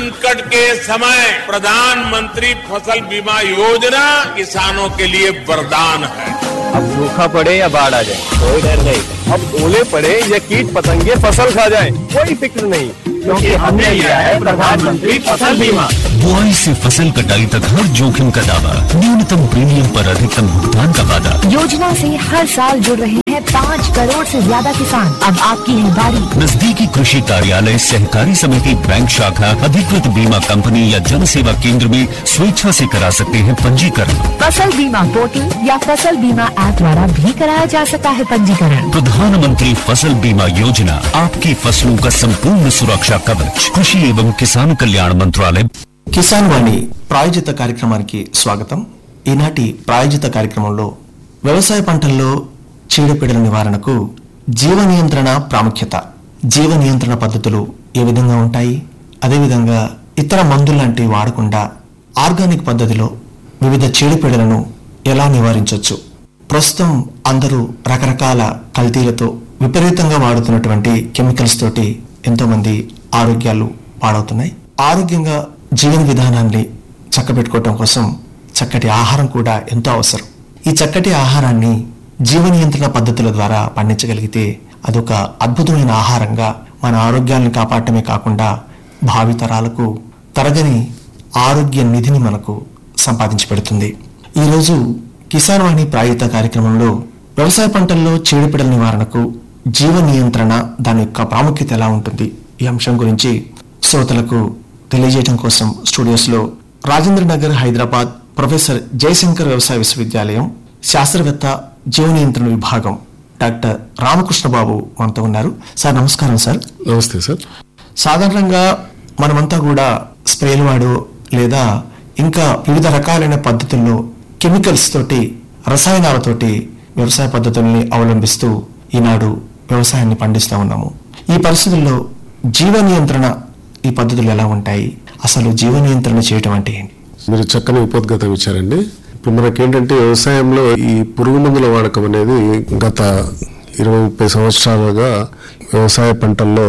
संकट के समय प्रधानमंत्री फसल बीमा योजना किसानों के लिए वरदान है अब सूखा पड़े या बाढ़ आ जाए कोई डर नहीं अब ओले पड़े या कीट पतंगे फसल खा जाए कोई फिक्र नहीं क्योंकि हमने लिया है प्रधानमंत्री फसल बीमा बुआई से फसल कटाई तक हर जोखिम का दावा न्यूनतम प्रीमियम पर अधिकतम भुगतान का वादा योजना से हर साल जुड़ रहे हैं पाँच करोड़ से ज्यादा किसान अब आपकी है बारी नजदीकी कृषि कार्यालय सहकारी समिति बैंक शाखा अधिकृत बीमा कंपनी या जन सेवा केंद्र में स्वेच्छा से करा सकते हैं पंजीकरण फसल बीमा पोर्टल या फसल बीमा ऐप द्वारा भी कराया जा सकता है पंजीकरण प्रधानमंत्री फसल बीमा योजना आपकी फसलों का संपूर्ण सुरक्षा कवच कृषि एवं किसान कल्याण मंत्रालय కిసాన్ వాణి ప్రాయోజిత కార్యక్రమానికి స్వాగతం ఈనాటి ప్రాయోజిత కార్యక్రమంలో వ్యవసాయ పంటల్లో చీడపీడల నివారణకు జీవ నియంత్రణ ప్రాముఖ్యత జీవ నియంత్రణ పద్ధతులు ఏ విధంగా ఉంటాయి అదేవిధంగా ఇతర మందులాంటివి వాడకుండా ఆర్గానిక్ పద్ధతిలో వివిధ చీడపీడలను ఎలా నివారించవచ్చు ప్రస్తుతం అందరూ రకరకాల కల్తీలతో విపరీతంగా వాడుతున్నటువంటి కెమికల్స్ తోటి ఎంతో మంది ఆరోగ్యాలు పాడవుతున్నాయి ఆరోగ్యంగా జీవన విధానాన్ని చక్కబెట్టుకోవటం కోసం చక్కటి ఆహారం కూడా ఎంతో అవసరం ఈ చక్కటి ఆహారాన్ని జీవ నియంత్రణ పద్ధతుల ద్వారా పండించగలిగితే అదొక అద్భుతమైన ఆహారంగా మన ఆరోగ్యాన్ని కాపాడటమే కాకుండా భావితరాలకు తరగని ఆరోగ్య నిధిని మనకు సంపాదించి పెడుతుంది ఈరోజు కిసాన్ వాణి ప్రాయుత కార్యక్రమంలో వ్యవసాయ పంటల్లో చీడపీడల నివారణకు జీవ నియంత్రణ దాని యొక్క ప్రాముఖ్యత ఎలా ఉంటుంది ఈ అంశం గురించి శ్రోతలకు తెలియజేయడం కోసం స్టూడియోస్ లో రాజేంద్ర నగర్ హైదరాబాద్ ప్రొఫెసర్ జయశంకర్ వ్యవసాయ విశ్వవిద్యాలయం శాస్త్రవేత్త జీవ నియంత్రణ విభాగం డాక్టర్ రామకృష్ణ బాబు మనతో ఉన్నారు సార్ నమస్కారం సార్ నమస్తే సార్ సాధారణంగా మనమంతా కూడా స్ప్రేలు వాడు లేదా ఇంకా వివిధ రకాలైన పద్ధతుల్లో కెమికల్స్ తోటి రసాయనాలతోటి వ్యవసాయ పద్ధతుల్ని అవలంబిస్తూ ఈనాడు వ్యవసాయాన్ని పండిస్తూ ఉన్నాము ఈ పరిస్థితుల్లో జీవ నియంత్రణ ఈ పద్ధతులు ఎలా ఉంటాయి అసలు జీవ నియంత్రణ చేయటం అంటే ఏంటి మీరు చక్కని ఉపోద్ఘాతం ఇచ్చారండి ఇప్పుడు మనకేంటంటే వ్యవసాయంలో ఈ పురుగు మందుల వాడకం అనేది గత ఇరవై ముప్పై సంవత్సరాలుగా వ్యవసాయ పంటల్లో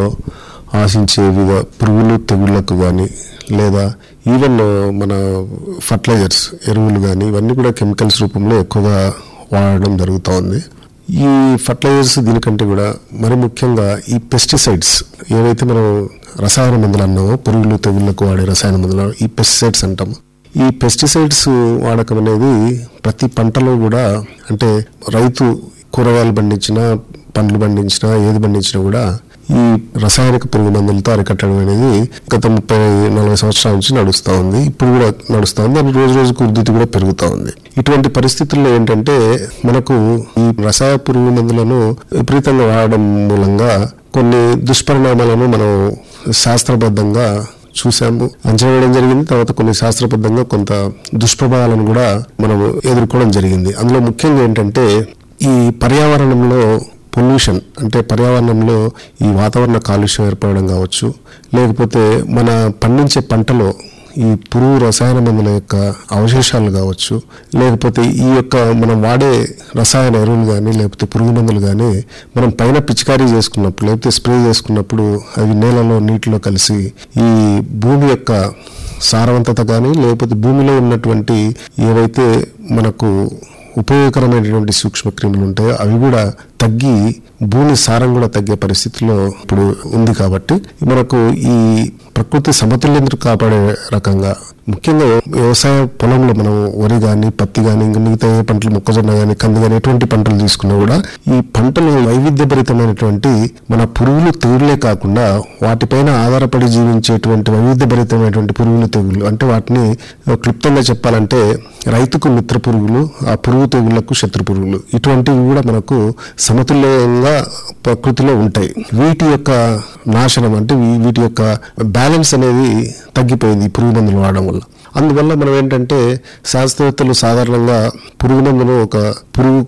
ఆశించే వివిధ పురుగులు తెగుళ్లకు కానీ లేదా ఈవెన్ మన ఫర్టిలైజర్స్ ఎరువులు కానీ ఇవన్నీ కూడా కెమికల్స్ రూపంలో ఎక్కువగా వాడడం జరుగుతూ ఉంది ఈ ఫర్టిలైజర్స్ దీనికంటే కూడా మరి ముఖ్యంగా ఈ పెస్టిసైడ్స్ ఏవైతే మనం రసాయన మందులు అన్నామో పురుగులు తెగుళ్లకు వాడే రసాయన మందులు ఈ పెస్టిసైడ్స్ అంటాము ఈ పెస్టిసైడ్స్ వాడకం అనేది ప్రతి పంటలో కూడా అంటే రైతు కూరగాయలు పండించినా పండ్లు పండించినా ఏది పండించినా కూడా ఈ రసాయనిక పురుగు మందులతో అరికట్టడం అనేది గత ముప్పై నలభై సంవత్సరాల నుంచి నడుస్తూ ఉంది ఇప్పుడు కూడా నడుస్తూ ఉంది దాని రోజు రోజుకు ఉద్ధృతి కూడా పెరుగుతూ ఉంది ఇటువంటి పరిస్థితుల్లో ఏంటంటే మనకు ఈ రసాయ పురుగు మందులను విపరీతంగా వాడడం మూలంగా కొన్ని దుష్పరిణామాలను మనం శాస్త్రబద్ధంగా చూసాము అంచనా వేయడం జరిగింది తర్వాత కొన్ని శాస్త్రబద్ధంగా కొంత దుష్ప్రభావాలను కూడా మనం ఎదుర్కోవడం జరిగింది అందులో ముఖ్యంగా ఏంటంటే ఈ పర్యావరణంలో పొల్యూషన్ అంటే పర్యావరణంలో ఈ వాతావరణ కాలుష్యం ఏర్పడడం కావచ్చు లేకపోతే మన పండించే పంటలో ఈ పురుగు రసాయన మందుల యొక్క అవశేషాలు కావచ్చు లేకపోతే ఈ యొక్క మనం వాడే రసాయన ఎరువులు కానీ లేకపోతే పురుగు మందులు కానీ మనం పైన పిచికారీ చేసుకున్నప్పుడు లేకపోతే స్ప్రే చేసుకున్నప్పుడు అవి నేలలో నీటిలో కలిసి ఈ భూమి యొక్క సారవంతత కానీ లేకపోతే భూమిలో ఉన్నటువంటి ఏవైతే మనకు ఉపయోగకరమైనటువంటి సూక్ష్మ క్రిములు ఉంటాయో అవి కూడా తగ్గి భూమి సారం కూడా తగ్గే పరిస్థితిలో ఇప్పుడు ఉంది కాబట్టి మనకు ఈ ప్రకృతి సమతుల్యతను కాపాడే రకంగా ముఖ్యంగా వ్యవసాయ పొలంలో మనం వరి కానీ పత్తి కానీ ఇంకా మిగతా ఏ పంటలు మొక్కజొన్న కానీ కంది కానీ ఎటువంటి పంటలు తీసుకున్నా కూడా ఈ పంటలు వైవిధ్యభరితమైనటువంటి మన పురుగులు తెగులే కాకుండా వాటిపైన ఆధారపడి జీవించేటువంటి వైవిధ్యభరితమైనటువంటి పురుగులు తెగులు అంటే వాటిని క్లుప్తంగా చెప్పాలంటే రైతుకు మిత్ర పురుగులు ఆ పురుగు తెగుళ్లకు శత్రు పురుగులు ఇటువంటివి కూడా మనకు సమతుల్యంగా ప్రకృతిలో ఉంటాయి వీటి యొక్క నాశనం అంటే వీ- వీటి యొక్క బ్యాలెన్స్ అనేది తగ్గిపోయింది ఈ పురుగు మందులు వాడడం వల్ల అందువల్ల మనం ఏంటంటే శాస్త్రవేత్తలు సాధారణంగా పురుగు మందును ఒక పురుగుకు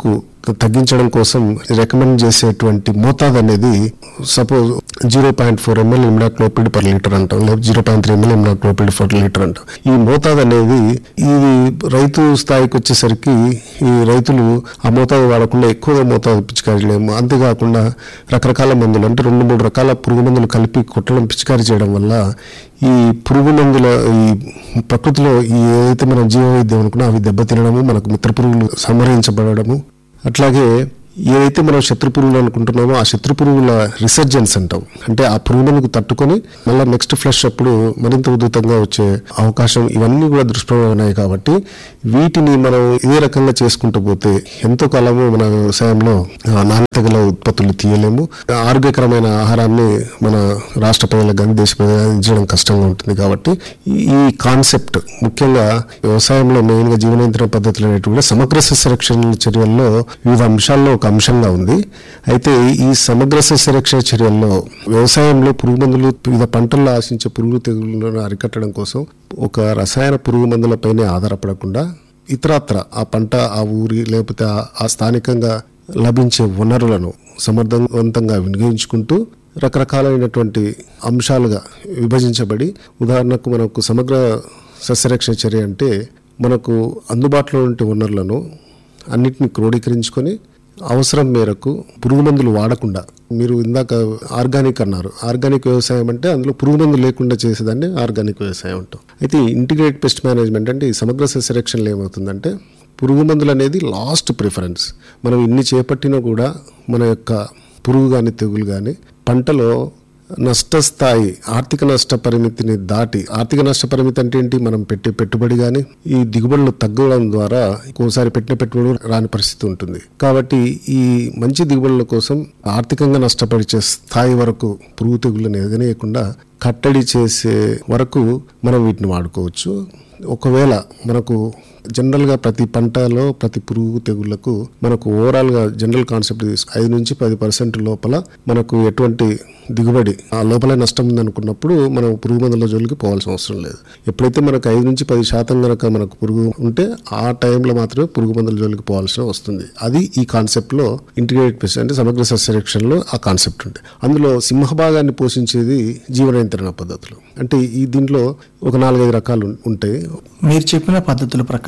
తగ్గించడం కోసం రికమెండ్ చేసేటువంటి మోతాదు అనేది suppose zero point four ML imidacloprid per litre అంటాం లేదా zero point three ML imidacloprid per litre అంటాం ఈ మోతాదు అనేది ఇది రైతు స్థాయికి వచ్చేసరికి ఈ రైతులు ఆ మోతాదు వాడకుండా ఎక్కువగా మోతాదు పిచికారీ చేయలేము అంతేకాకుండా రకరకాల మందులు అంటే రెండు మూడు రకాల పురుగు మందులు కలిపి కొట్టడం పిచికారీ చేయడం వల్ల ఈ పురుగు మందుల ఈ ప్రకృతిలో ఈ ఏదైతే మనం జీవ వైద్యం అనుకున్నా అవి దెబ్బతినడము మనకు మిత్ర పురుగులు సంహరించబడము అట్లాగే ఏదైతే మనం శత్రు పురుగులు అనుకుంటున్నామో ఆ శత్రు పురుగుల రిసర్జెన్స్ అంటాం అంటే ఆ పురుగులకు తట్టుకొని మళ్ళీ నెక్స్ట్ ఫ్లష్ అప్పుడు మరింత ఉధృతంగా వచ్చే అవకాశం ఇవన్నీ కూడా దుష్ప్రభావం కాబట్టి వీటిని మనం ఇదే రకంగా చేసుకుంటూ పోతే ఎంతో కాలము మన వ్యవసాయంలో ఆ, నాణ్యత గల ఉత్పత్తులు తీయలేము ఆరోగ్యకరమైన ఆహారాన్ని మన రాష్ట్ర ప్రజలకు కానీ దేశ ప్రజలకు అందించడం కష్టంగా ఉంటుంది కాబట్టి ఈ- ఈ కాన్సెప్ట్ ముఖ్యంగా వ్యవసాయంలో మెయిన్ గా జీవన నియంత్రణ పద్ధతులు అనేటివి కూడా సమగ్ర సస్యరక్షణ చర్యల్లో వివిధ అంశాల్లో ఒక అంశంగా ఉంది అయితే ఈ సమగ్ర సస్యరక్షణ చర్యల్లో వ్యవసాయంలో పురుగు మందులు వివిధ పంటల్లో ఆశించే పురుగు తెగుళ్లను అరికట్టడం కోసం ఒక రసాయన పురుగు మందులపైనే ఆధారపడకుండా ఇతరత్ర ఆ పంట ఆ ఊరి లేకపోతే ఆ- ఆ స్థానికంగా లభించే వనరులను సమర్థవంతంగా వినియోగించుకుంటూ రకరకాలైనటువంటి అంశాలుగా విభజించబడి ఉదాహరణకు మనకు సమగ్ర సస్యరక్షణ చర్య అంటే మనకు అందుబాటులో ఉండే వనరులను అన్నిటిని క్రోడీకరించుకొని అవసరం మేరకు పురుగు మందులు వాడకుండా మీరు ఇందాక ఆర్గానిక్ అన్నారు ఆర్గానిక్ వ్యవసాయం అంటే అందులో పురుగు మందులు లేకుండా చేసేదాన్ని ఆర్గానిక్ వ్యవసాయం అంటాం అయితే ఇంటిగ్రేట్ పెస్ట్ మేనేజ్మెంట్ అంటే ఈ సమగ్ర సస్యరక్షణలో ఏమవుతుందంటే పురుగు మందులు అనేది లాస్ట్ ప్రిఫరెన్స్ మనం ఇన్ని చేపట్టినా కూడా మన యొక్క పురుగు కానీ తెగులు కానీ పంటలో నష్టస్థాయి ఆర్థిక నష్ట పరిమితిని దాటి ఆర్థిక నష్ట పరిమితి అంటే ఏంటి మనం పెట్టే పెట్టుబడి కానీ ఈ దిగుబడులు తగ్గడం ద్వారా ఒక్కోసారి పెట్టిన పెట్టుబడి రాని పరిస్థితి ఉంటుంది కాబట్టి ఈ మంచి దిగుబడుల కోసం ఆర్థికంగా నష్టపరిచే స్థాయి వరకు పురుగు తెగుళ్ళని ఎదగనీయకుండా కట్టడి చేసే వరకు మనం వీటిని వాడుకోవచ్చు ఒకవేళ మనకు జనరల్గా ప్రతి పంటలో ప్రతి పురుగు తెగుళ్లకు మనకు ఓవరాల్గా జనరల్ కాన్సెప్ట్ తీసుకు ఐదు నుంచి పది పర్సెంట్ లోపల మనకు ఎటువంటి దిగుబడి ఆ లోపలే నష్టం ఉందనుకున్నప్పుడు మనం పురుగు మందుల జోలికి పోవాల్సిన అవసరం లేదు ఎప్పుడైతే మనకు ఐదు నుంచి పది శాతం కనుక మనకు పురుగు ఉంటే ఆ టైంలో మాత్రమే పురుగు మందుల జోలికి పోవాల్సిన వస్తుంది అది ఈ కాన్సెప్ట్లో ఇంటిగ్రేటెడ్ పెస్ట్ అంటే సమగ్ర సస్యరక్షణలో ఆ కాన్సెప్ట్ ఉంటుంది అందులో సింహభాగాన్ని పోషించేది జీవన నియంత్రణ పద్ధతులు అంటే ఈ దీంట్లో ఒక నాలుగైదు రకాలు ఉం- ఉంటాయి మీరు చెప్పిన పద్ధతుల ప్రకారం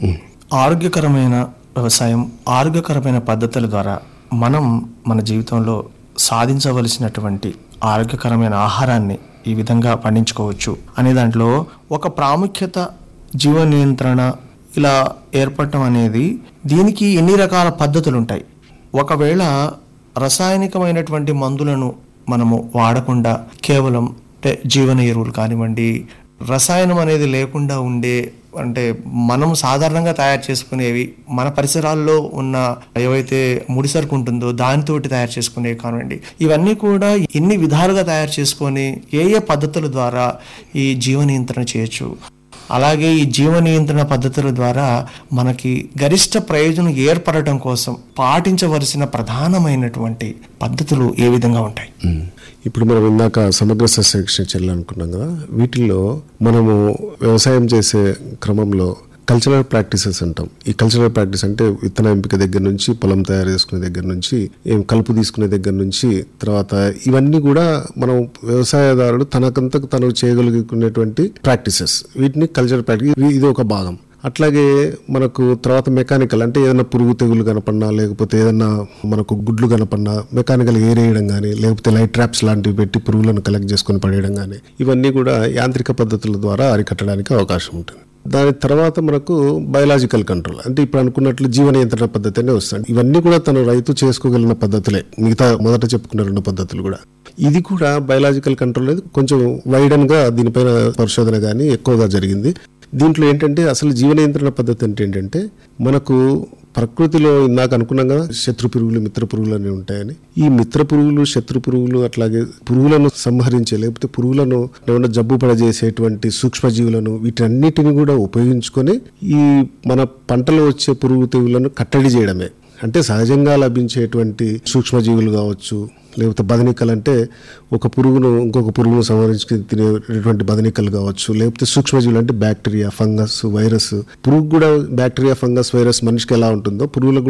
ఆరోగ్యకరమైన వ్యవసాయం ఆరోగ్యకరమైన పద్ధతుల ద్వారా మనం మన జీవితంలో సాధించవలసినటువంటి ఆరోగ్యకరమైన ఆహారాన్ని ఈ విధంగా పండించుకోవచ్చు అనే దాంట్లో ఒక ప్రాముఖ్యత జీవ నియంత్రణ ఇలా ఏర్పడటం అనేది దీనికి ఎన్ని రకాల పద్ధతులు ఉంటాయి ఒకవేళ రసాయనికమైనటువంటి మందులను మనము వాడకుండా కేవలం అంటే జీవన ఎరువులు కానివ్వండి రసాయనం అనేది లేకుండా ఉండే అంటే మనం సాధారణంగా తయారు చేసుకునేవి మన పరిసరాల్లో ఉన్న ఏవైతే ముడిసరుకు ఉంటుందో దానితోటి తయారు చేసుకునేవి కానివ్వండి ఇవన్నీ కూడా ఎన్ని విధాలుగా తయారు చేసుకొని ఏ ఏ పద్ధతుల ద్వారా ఈ జీవ నియంత్రణ చేయొచ్చు అలాగే ఈ జీవ నియంత్రణ పద్ధతుల ద్వారా మనకి గరిష్ట ప్రయోజనం ఏర్పడటం కోసం పాటించవలసిన ప్రధానమైనటువంటి పద్ధతులు ఏ విధంగా ఉంటాయి ఇప్పుడు మనం ఇందాక సమగ్ర సస్యరక్షణ చర్యలు అనుకున్నాం కదా వీటిల్లో మనము వ్యవసాయం చేసే క్రమంలో కల్చరల్ ప్రాక్టీసెస్ అంటాం ఈ కల్చరల్ ప్రాక్టీస్ అంటే విత్తన ఎంపిక దగ్గర నుంచి పొలం తయారు చేసుకునే దగ్గర నుంచి ఏం కలుపు తీసుకునే దగ్గర నుంచి తర్వాత ఇవన్నీ కూడా మనం వ్యవసాయదారుడు తనకంతకు తను చేయగలుగుకునేటువంటి ప్రాక్టీసెస్ వీటిని కల్చరల్ ప్రాక్టీస్ ఇది ఒక భాగం అట్లాగే మనకు తర్వాత మెకానికల్ అంటే ఏదైనా పురుగు తెగులు కనపడినా లేకపోతే ఏదైనా మనకు గుడ్లు కనపడినా మెకానికల్ ఏరేయడం కానీ లేకపోతే లైట్ ట్రాప్స్ లాంటివి పెట్టి పురుగులను కలెక్ట్ చేసుకొని పడేయడం కానీ ఇవన్నీ కూడా యాంత్రిక పద్ధతుల ద్వారా అరికట్టడానికి అవకాశం ఉంటుంది దాని తర్వాత మనకు బయలాజికల్ కంట్రోల్ అంటే ఇప్పుడు అనుకున్నట్లు జీవ నియంత్రణ పద్ధతి అనే వస్తుంది ఇవన్నీ కూడా తను రైతు చేసుకోగలిగిన పద్ధతులే మిగతా మొదట చెప్పుకున్న రెండు పద్ధతులు కూడా ఇది కూడా బయలాజికల్ కంట్రోల్ అనేది కొంచెం వైడన్ గా దీనిపైన పరిశోధన కానీ ఎక్కువగా జరిగింది దీంట్లో ఏంటంటే అసలు జీవ నియంత్రణ పద్ధతి అంటే ఏంటంటే మనకు ప్రకృతిలో ఇందాక అనుకున్నాం కదా శత్రు పురుగులు మిత్ర పురుగులు అనేవి ఉంటాయని ఈ మిత్ర పురుగులు శత్రు పురుగులు అట్లాగే పురుగులను సంహరించే లేకపోతే పురుగులను ఏమన్నా జబ్బు పడజేసేటువంటి సూక్ష్మజీవులను వీటన్నిటిని కూడా ఉపయోగించుకొని ఈ మన పంటలో వచ్చే పురుగు తెగులను కట్టడి చేయడమే అంటే సహజంగా లభించేటువంటి సూక్ష్మజీవులు కావచ్చు లేకపోతే బదనికలు అంటే ఒక పురుగును ఇంకొక పురుగును సంహరించి తినేటువంటి బదనికలు కావచ్చు లేకపోతే సూక్ష్మజీవులు అంటే బ్యాక్టీరియా ఫంగస్ వైరస్ పురుగు కూడా బ్యాక్టీరియా ఫంగస్ వైరస్ మనిషికి ఎలా ఉంటుందో పురుగులకు కూడా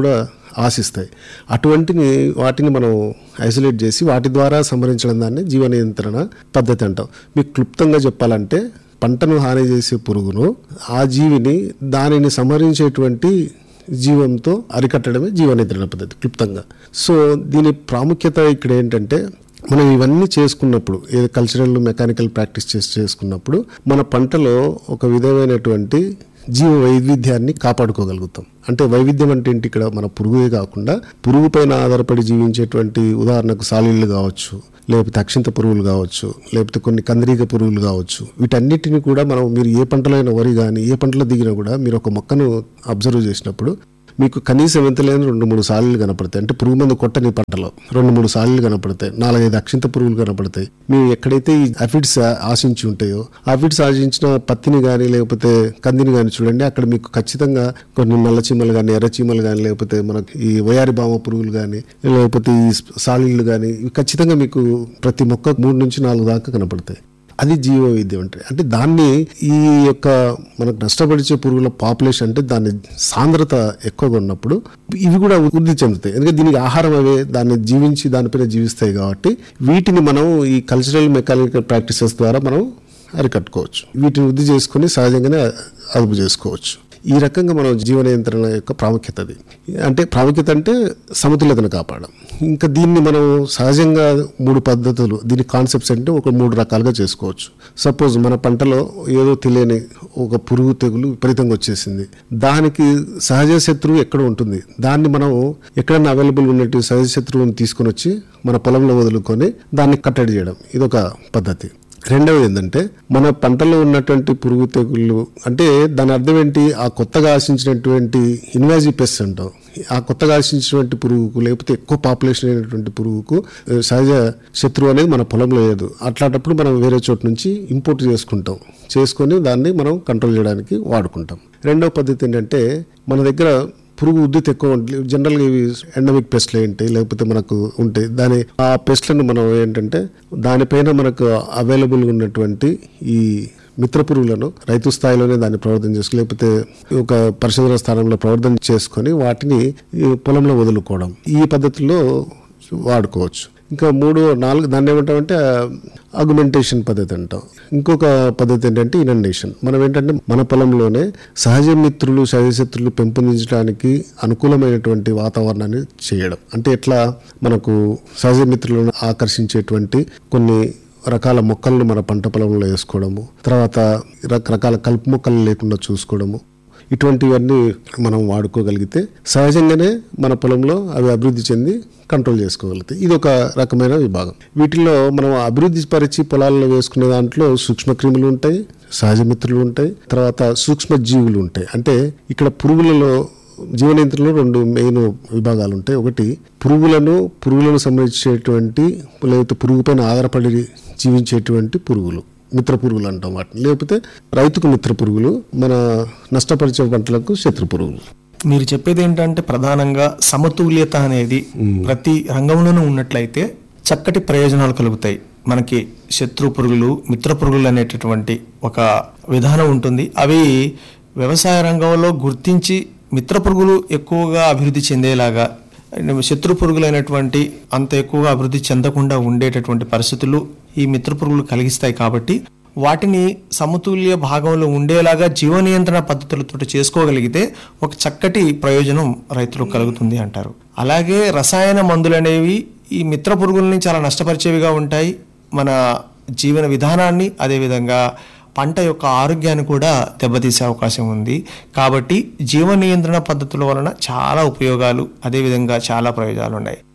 ఆశిస్తాయి అటువంటిని వాటిని మనం ఐసోలేట్ చేసి వాటి ద్వారా సంహరించడం దాన్ని జీవ నియంత్రణ పద్ధతి అంటాం మీకు క్లుప్తంగా చెప్పాలంటే పంటను హాని చేసే పురుగును ఆ జీవిని దానిని సంహరించేటువంటి జీవంతో అరికట్టడమే జీవ నియంత్రణ పద్ధతి క్లుప్తంగా సో దీని ప్రాముఖ్యత ఇక్కడ ఏంటంటే మనం ఇవన్నీ చేసుకున్నప్పుడు ఏ కల్చరల్ మెకానికల్ ప్రాక్టీస్ చేసి చేసుకున్నప్పుడు మన పంటలో ఒక విధమైనటువంటి జీవ వైవిధ్యాన్ని కాపాడుకోగలుగుతాం అంటే వైవిధ్యం అంటే ఏంటి ఇక్కడ మన పురుగుయే కాకుండా పురుగు పైన ఆధారపడి జీవించేటువంటి ఉదాహరణకు సాలీళ్ళు కావచ్చు లేకపోతే అక్షింత పురుగులు కావచ్చు లేకపోతే కొన్ని కందిరీగ పురుగులు కావచ్చు వీటన్నిటిని కూడా మనం మీరు ఏ పంటలో అయినా వరి కానీ ఏ పంటలో దిగినా కూడా మీరు ఒక మొక్కను అబ్జర్వ్ చేసినప్పుడు మీకు కనీసం ఎంత లేని రెండు మూడు సార్లు కనపడతాయి అంటే పురుగు మందు కొట్టని పంటలో రెండు మూడు సార్లు కనపడతాయి నాలుగైదు అక్షింత పురుగులు కనపడతాయి మీరు ఎక్కడైతే ఈ అఫిడ్స్ ఆశించి ఉంటాయో అఫిడ్స్ ఆశించిన పత్తిని కానీ లేకపోతే కందిని కానీ చూడండి అక్కడ మీకు ఖచ్చితంగా కొన్ని నల్ల చీమలు కానీ ఎర్ర చీమలు కానీ లేకపోతే మనకి ఈ వయారి బామ పురుగులు కానీ లేకపోతే ఈ సాలీళ్ళు కానీ ఇవి ఖచ్చితంగా మీకు ప్రతి మొక్క మూడు నుంచి నాలుగు దాకా కనపడతాయి అది జీవ వైద్యం అంటే అంటే దాన్ని ఈ యొక్క మనకు నష్టపరిచే పురుగుల పాపులేషన్ అంటే దాని సాంద్రత ఎక్కువగా ఉన్నప్పుడు ఇవి కూడా వృద్ధి చెందుతాయి ఎందుకంటే దీనికి ఆహారం అవే దాన్ని జీవించి దానిపైన జీవిస్తాయి కాబట్టి వీటిని మనం ఈ కల్చరల్ మెకానికల్ ప్రాక్టీసెస్ ద్వారా మనం అరికట్టుకోవచ్చు వీటిని వృద్ధి చేసుకొని సహజంగానే అదుపు చేసుకోవచ్చు ఈ రకంగా మనం జీవ నియంత్రణ యొక్క ప్రాముఖ్యత అది అంటే ప్రాముఖ్యత అంటే సమతుల్యతను కాపాడడం ఇంకా దీన్ని మనం సహజంగా మూడు పద్ధతులు దీని కాన్సెప్ట్స్ అంటే ఒక మూడు రకాలుగా చేసుకోవచ్చు సపోజ్ మన పంటలో ఏదో తెలియని ఒక పురుగు తెగులు విపరీతంగా వచ్చేసింది దానికి సహజ శత్రువు ఎక్కడ ఉంటుంది దాన్ని మనం ఎక్కడన్నా అవైలబుల్ ఉన్నట్టు సహజ శత్రువుని తీసుకొని వచ్చి మన పొలంలో వదులుకొని దాన్ని కట్టడి చేయడం ఇదొక పద్ధతి రెండవది ఏంటంటే మన పంటలో ఉన్నటువంటి పురుగు తెగుళ్ళు అంటే దాని అర్థం ఏంటి ఆ కొత్తగా ఆశించినటువంటి ఇన్వాజివ్ పెస్ట్ అంటాం ఆ కొత్తగా ఆశించినటువంటి పురుగుకు లేకపోతే ఎక్కువ పాపులేషన్ అయినటువంటి పురుగుకు ఆ, సహజ శత్రువు అనేది మన పొలంలో లేదు అట్లాంటప్పుడు మనం వేరే చోటు నుంచి ఇంపోర్ట్ చేసుకుంటాం చేసుకొని దాన్ని మనం కంట్రోల్ చేయడానికి వాడుకుంటాం రెండవ పద్ధతి ఏంటంటే మన దగ్గర పురుగు ఉద్దిత ఎక్కువ ఉంటుంది జనరల్గా ఇవి ఎండమిక్ పెస్ట్లు ఏంటి లేకపోతే మనకు ఉంటాయి దాని ఆ పెస్ట్లను మనం ఏంటంటే దానిపైన మనకు అవైలబుల్గా ఉన్నటువంటి ఈ మిత్ర పురుగులను రైతు స్థాయిలోనే దాన్ని ప్రవర్తన చేసుకుని లేకపోతే ఒక పరిశోధన స్థానంలో ప్రవర్తన చేసుకొని వాటిని ఈ పొలంలో వదులుకోవడం ఈ పద్ధతిలో వాడుకోవచ్చు ఇంకా మూడు నాలుగు దాన్ని ఏమంటామంటే అగ్మెంటేషన్ పద్ధతి అంటాం ఇంకొక పద్ధతి ఏంటంటే ఇనండేషన్ మనం ఏంటంటే మన పొలంలోనే సహజ మిత్రులు సహజ శత్రులు పెంపొందించడానికి అనుకూలమైనటువంటి వాతావరణాన్ని చేయడం అంటే ఎట్లా మనకు సహజ మిత్రులను ఆకర్షించేటువంటి కొన్ని రకాల మొక్కలను మన పంట పొలంలో వేసుకోవడము తర్వాత రకరకాల కలుపు మొక్కలు లేకుండా చూసుకోవడము ఇటువంటివన్నీ మనం వాడుకోగలిగితే సహజంగానే మన పొలంలో అవి అభివృద్ధి చెంది కంట్రోల్ చేసుకోగలుగుతాయి ఇది ఒక రకమైన విభాగం వీటిలో మనం అభివృద్ధి పరిచి పొలాల్లో వేసుకునే దాంట్లో సూక్ష్మక్రిములు ఉంటాయి సహజ మిత్రులు ఉంటాయి తర్వాత సూక్ష్మ జీవులు ఉంటాయి అంటే ఇక్కడ పురుగులలో జీవ నియంత్రణలో రెండు మెయిన్ విభాగాలు ఉంటాయి ఒకటి పురుగులను పురుగులను సంబంధించేటువంటి లేకపోతే పురుగు పైన ఆధారపడి జీవించేటువంటి పురుగులు మిత్ర పురుగులు అంటాం వాటిని లేకపోతే రైతుకు మిత్ర పురుగులు మన నష్టపరిచే పంటలకు శత్రు పురుగులు మీరు చెప్పేది ఏంటంటే ప్రధానంగా సమతుల్యత అనేది ప్రతి రంగంలోనూ ఉన్నట్లయితే చక్కటి ప్రయోజనాలు కలుగుతాయి మనకి శత్రు పురుగులు మిత్ర పురుగులు అనేటటువంటి ఒక విధానం ఉంటుంది అవి వ్యవసాయ రంగంలో గుర్తించి మిత్ర పురుగులు ఎక్కువగా అభివృద్ధి చెందేలాగా శత్రు పురుగులైనటువంటి అంత ఎక్కువగా అభివృద్ధి చెందకుండా ఉండేటటువంటి పరిస్థితులు ఈ మిత్ర పురుగులు కలిగిస్తాయి కాబట్టి వాటిని సమతుల్య భాగంలో ఉండేలాగా జీవ నియంత్రణ పద్ధతులతో చేసుకోగలిగితే ఒక చక్కటి ప్రయోజనం రైతులకు కలుగుతుంది అంటారు అలాగే రసాయన మందులు అనేవి ఈ మిత్ర పురుగుల్ని చాలా నష్టపరిచేవిగా ఉంటాయి మన జీవన విధానాన్ని అదేవిధంగా పంట యొక్క ఆరోగ్యాన్ని కూడా దెబ్బతీసే అవకాశం ఉంది కాబట్టి జీవ నియంత్రణ పద్ధతుల వలన చాలా ఉపయోగాలు అదేవిధంగా చాలా ప్రయోజనాలు ఉన్నాయి